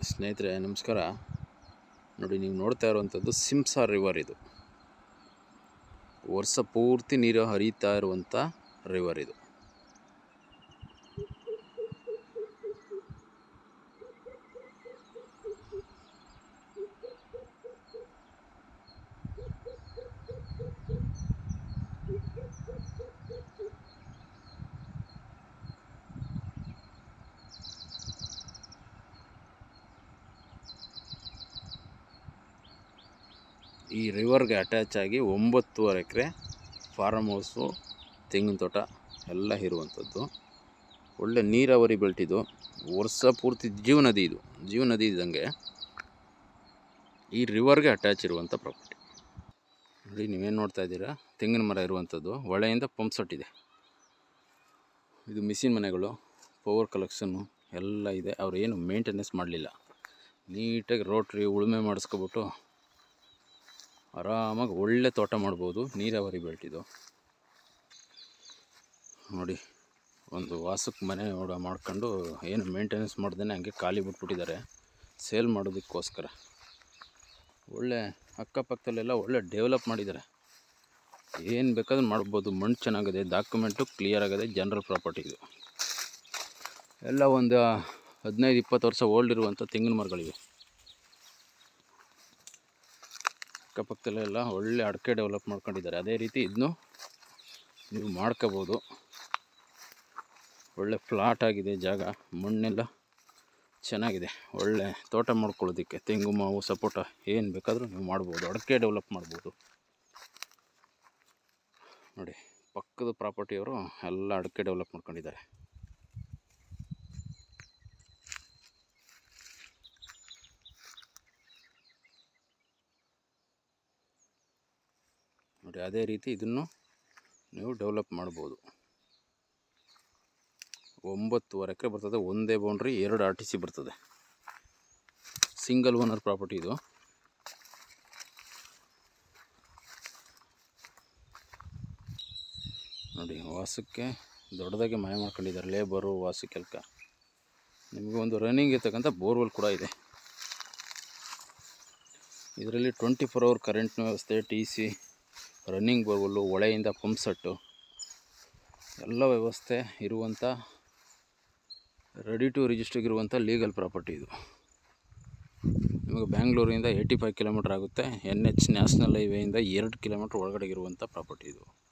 ಸ್ನೇಹಿತರೆ ನಮಸ್ಕಾರ ನೋಡಿ ನೀವು ನೋಡ್ತಾ ಇರುವಂಥದ್ದು ಸಿಮ್ಸಾ ರಿವರ್ ಇದು ವರ್ಷ ಪೂರ್ತಿ ನೀರು ಹರಿತಾ ಇರುವಂಥ ರಿವರ್ ಇದು ಈ ರಿವರ್ಗೆ ಅಟ್ಯಾಚ್ ಆಗಿ ಒಂಬತ್ತುವರೆ ಎಕರೆ ಫಾರಮ್ ಹೌಸು ತೆಂಗಿನ ತೋಟ ಎಲ್ಲ ಇರುವಂಥದ್ದು ಒಳ್ಳೆ ನೀರಾವರಿ ಬೆಲ್ಟ್ ಇದು ವರ್ಷ ಪೂರ್ತಿ ಜೀವನದಿ ಇದು ಜೀವನದಿ ಇದ್ದಂಗೆ ಈ ರಿವರ್ಗೆ ಅಟ್ಯಾಚ್ ಇರುವಂಥ ಪ್ರಾಪರ್ಟಿ ನೋಡಿ ನೀವೇನು ನೋಡ್ತಾ ಇದ್ದೀರಾ ತೆಂಗಿನ ಮರ ಇರುವಂಥದ್ದು ಹೊಳೆಯಿಂದ ಪಂಪ್ ಸೆಟ್ ಇದೆ ಇದು ಮಿಷಿನ್ ಮನೆಗಳು ಪವರ್ ಕಲೆಕ್ಷನ್ನು ಎಲ್ಲ ಇದೆ ಅವ್ರು ಏನು ಮೇಂಟೆನೆನ್ಸ್ ಮಾಡಲಿಲ್ಲ ನೀಟಾಗಿ ರೋಟ್ರಿ ಉಳುಮೆ ಮಾಡಿಸ್ಕೊಬಿಟ್ಟು ಆರಾಮಾಗಿ ಒಳ್ಳೆ ತೋಟ ಮಾಡ್ಬೋದು ನೀರಾವರಿ ಬೆಲ್ಟ್ ಇದು ನೋಡಿ ಒಂದು ವಾಸಕ್ಕೆ ಮನೆ ಓಡ ಮಾಡ್ಕೊಂಡು ಏನು ಮೇಂಟೆನೆನ್ಸ್ ಮಾಡ್ದೇ ಹಂಗೆ ಖಾಲಿ ಬಿಟ್ಬಿಟ್ಟಿದ್ದಾರೆ ಸೇಲ್ ಮಾಡೋದಕ್ಕೋಸ್ಕರ ಒಳ್ಳೆ ಅಕ್ಕಪಕ್ಕದಲ್ಲೆಲ್ಲ ಒಳ್ಳೆ ಡೆವಲಪ್ ಮಾಡಿದ್ದಾರೆ ಏನು ಬೇಕಾದ್ರೂ ಮಾಡ್ಬೋದು ಮಣ್ಣು ಚೆನ್ನಾಗಿದೆ ಡಾಕ್ಯುಮೆಂಟು ಕ್ಲಿಯರ್ ಆಗಿದೆ ಜನರಲ್ ಪ್ರಾಪರ್ಟಿ ಇದು ಎಲ್ಲ ಒಂದು ಹದಿನೈದು ಇಪ್ಪತ್ತು ವರ್ಷ ಓಲ್ಡ್ ಇರುವಂಥ ತೆಂಗಿನ ಮರಗಳಿವೆ ಅಕ್ಕಪಕ್ಕದಲ್ಲೆಲ್ಲ ಒಳ್ಳೆ ಅಡಿಕೆ ಡೆವಲಪ್ ಮಾಡ್ಕೊಂಡಿದ್ದಾರೆ ಅದೇ ರೀತಿ ಇದನ್ನು ನೀವು ಮಾಡ್ಕೋಬೋದು ಒಳ್ಳೆ ಫ್ಲಾಟ್ ಆಗಿದೆ ಜಾಗ ಮಣ್ಣೆಲ್ಲ ಚೆನ್ನಾಗಿದೆ ಒಳ್ಳೆ ತೋಟ ಮಾಡ್ಕೊಳ್ಳೋದಕ್ಕೆ ತೆಂಗು ಮಾವು ಸಪೋಟ ಏನು ಬೇಕಾದರೂ ನೀವು ಮಾಡ್ಬೋದು ಅಡಿಕೆ ಡೆವಲಪ್ ಮಾಡ್ಬೋದು ನೋಡಿ ಪಕ್ಕದ ಪ್ರಾಪರ್ಟಿಯವರು ಎಲ್ಲ ಅಡಿಕೆ ಡೆವಲಪ್ ಮಾಡ್ಕೊಂಡಿದ್ದಾರೆ ನೋಡಿ ಅದೇ ರೀತಿ ಇದನ್ನು ನೀವು ಡೆವಲಪ್ ಮಾಡ್ಬೋದು ಒಂಬತ್ತುವರೆ ಎಕರೆ ಬರ್ತದೆ ಒಂದೇ ಬೌಂಡ್ರಿ ಎರಡು ಆರ್ ಟಿ ಸಿ ಬರ್ತದೆ ಸಿಂಗಲ್ ಓನರ್ ಪ್ರಾಪರ್ಟಿ ಇದು ನೋಡಿ ವಾಸಕ್ಕೆ ದೊಡ್ಡದಾಗಿ ಮನೆ ಮಾಡ್ಕೊಂಡಿದ್ದಾರೆ ಲೇಬರು ವಾಸಕ್ಕೆಲ್ಕ ನಿಮಗೆ ಒಂದು ರನ್ನಿಂಗ್ ಇರ್ತಕ್ಕಂಥ ಬೋರ್ವೆಲ್ ಕೂಡ ಇದೆ ಇದರಲ್ಲಿ ಟ್ವೆಂಟಿ ಫೋರ್ ಅವರ್ ಕರೆಂಟ್ನ ವ್ಯವಸ್ಥೆ ಟಿ ಸಿ ರನ್ನಿಂಗ್ ಬೋರ್ವೆಲ್ಲು ಹೊಳೆಯಿಂದ ಪಂಪ್ ಸೆಟ್ಟು ಎಲ್ಲ ವ್ಯವಸ್ಥೆ ಇರುವಂಥ ರೆಡಿ ಟು ರಿಜಿಸ್ಟರ್ಗೆ ಇರುವಂಥ ಲೀಗಲ್ ಪ್ರಾಪರ್ಟಿ ಇದು ನಿಮಗೆ ಬ್ಯಾಂಗ್ಳೂರಿಂದ ಏಯ್ಟಿ ಫೈವ್ ಕಿಲೋಮೀಟ್ರ್ ಆಗುತ್ತೆ ಎನ್ ಎಚ್ ನ್ಯಾಷನಲ್ ಹೈವೇಯಿಂದ ಎರಡು ಕಿಲೋಮೀಟ್ರ್ ಒಳಗಡೆ ಇರುವಂಥ ಪ್ರಾಪರ್ಟಿ ಇದು